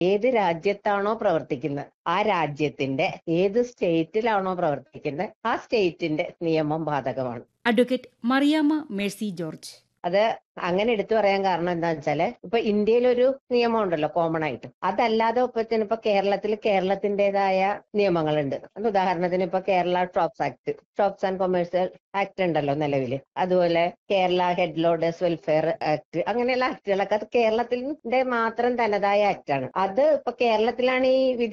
ഏത് രാജ്യത്താണോ പ്രവർത്തിക്കുന്നത് ആ രാജ്യത്തിന്റെ ഏത് സ്റ്റേറ്റിലാണോ പ്രവർത്തിക്കുന്നത് ആ സ്റ്റേറ്റിന്റെ നിയമം ബാധകമാണ് അഡ്വക്കേറ്റ് മറിയാമ്മ മേഴ്സി ജോർജ് അത് അങ്ങനെ എടുത്തു പറയാൻ കാരണം എന്താ വെച്ചാല് ഇപ്പൊ ഇന്ത്യയിലൊരു നിയമം ഉണ്ടല്ലോ കോമൺ ആയിട്ട് അതല്ലാതെ ഇപ്പത്തിന് ഇപ്പൊ കേരളത്തിൽ കേരളത്തിന്റേതായ നിയമങ്ങളുണ്ട് അത് ഉദാഹരണത്തിന് ഇപ്പൊ Kerala shops act shops and commercial act ഉണ്ടല്ലോ നിലവിൽ അതുപോലെ Kerala head loaders welfare act അങ്ങനെയുള്ള ആക്ടുകളൊക്കെ അത് കേരളത്തിന്റെ മാത്രം തനതായ ആക്ട് ആണ് അത് ഇപ്പൊ കേരളത്തിലാണ് ഈ